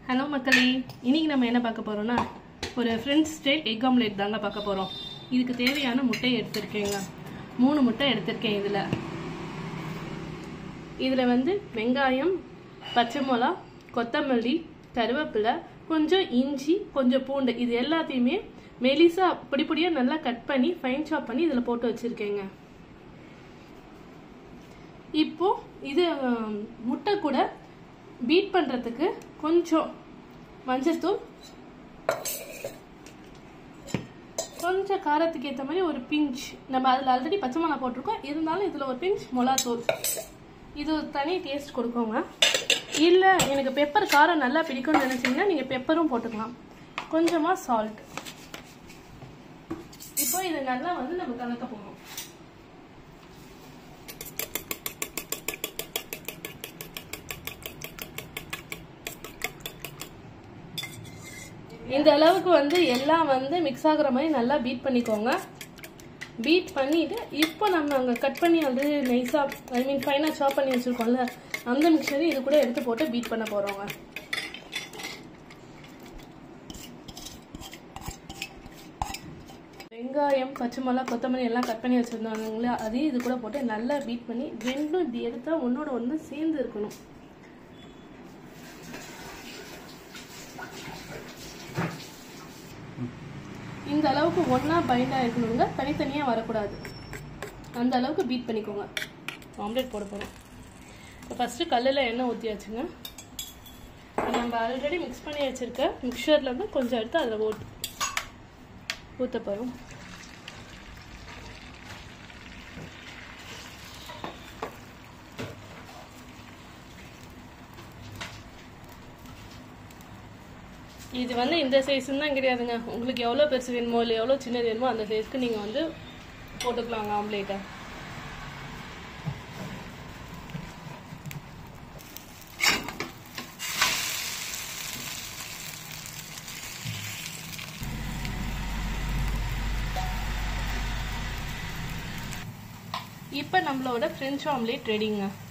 hello மக்களே இன்னைக்கு நம்ம என்ன பார்க்க போறோம்னா ஒரு ஃப்ரெண்ட்ஸ் ஸ்டைல் எக் ஆம்லேட் தாங்க பார்க்க போறோம் இதுக்கு தேவையான முட்டை எடுத்திருக்கேங்க மூணு முட்டை எடுத்திருக்கேன் இதில் இதில் வந்து வெங்காயம் பச்சை மிளகா கொத்தமல்லி கருவேப்பிலை கொஞ்சம் இஞ்சி கொஞ்சம் பூண்டு இது எல்லாத்தையுமே மெலிசா பொடி பொடியாக நல்லா கட் பண்ணி ஃபைன் சாப் பண்ணி இதில் போட்டு வச்சுருக்கேங்க இப்போ இது ஹம், முட்டை கூட பீட் பண்ணுறதுக்கு கொஞ்சம் மஞ்சத்தூள் கொஞ்சம் காரத்துக்கு ஏற்ற மாதிரி ஒரு பிஞ்ச் நம்ம அதில் ஆல்ரெடி பச்சை மிளகா போட்டிருக்கோம் இருந்தாலும் இதில் ஒரு பிஞ்ச் மிளகாத்தூள் இது ஒரு தனி டேஸ்ட் கொடுக்குங்க இல்லை எனக்கு பெப்பர் காரம் நல்லா பிடிக்கும்னு நினச்சிங்கன்னா நீங்கள் பெப்பரும் போட்டுக்கலாம் கொஞ்சமாக சால்ட் இப்போ இது நல்லா வந்து நம்ம கலக்க போகிறோம் இந்த அளவுக்கு வந்து எல்லாம் வந்து மிக்ஸ் ஆகுற மாதிரி நல்லா பீட் பண்ணிக்கோங்க பீட் பண்ணிட்டு இப்போ நம்ம அங்கே கட் பண்ணி ஆல்ரெடி நைஸாக ஐ மீன் ஃபைனாக சாப் பண்ணி வச்சுருக்கோம்ல அந்த மிக்சரை இது கூட எடுத்து போட்டு பீட் பண்ண போகிறோங்க வெங்காயம் பச்சை மிளகா கொத்தமல்லி எல்லாம் கட் பண்ணி வச்சுருந்தாங்களே அதையும் இது கூட போட்டு நல்லா பீட் பண்ணி ரெண்டும் இப்படி எடுத்தால் ஒன்றோட ஒன்று சேர்ந்து இருக்கணும் இந்த அளவுக்கு ஒன்றா பைண்டாக இருக்கணுங்க தனித்தனியாக வரக்கூடாது அந்த அளவுக்கு பீட் பண்ணிக்கோங்க ஆம்லேட் போட போகிறோம் இப்போ ஃபஸ்ட்டு கல்லில் எண்ணெய் ஊற்றியாச்சுங்க நம்ம ஆல்ரெடி மிக்ஸ் பண்ணி வச்சுருக்க மிக்சர்லேருந்து கொஞ்சம் எடுத்து அதில் ஓட்டு ஊற்ற போகிறோம் இது வந்து இந்த சைஸ்ன்னு தான் கிடையாதுங்க உங்களுக்கு எவ்வளோ பெருசு வேணுமோ இல்லை எவ்வளோ சின்னது வேணுமோ அந்த சைஸ்க்கு நீங்கள் வந்து போட்டுக்கலாங்க ஆம்லேட்டை இப்போ நம்மளோட ஃப்ரெஞ்ச் ஆம்லேட் ரெடிங்க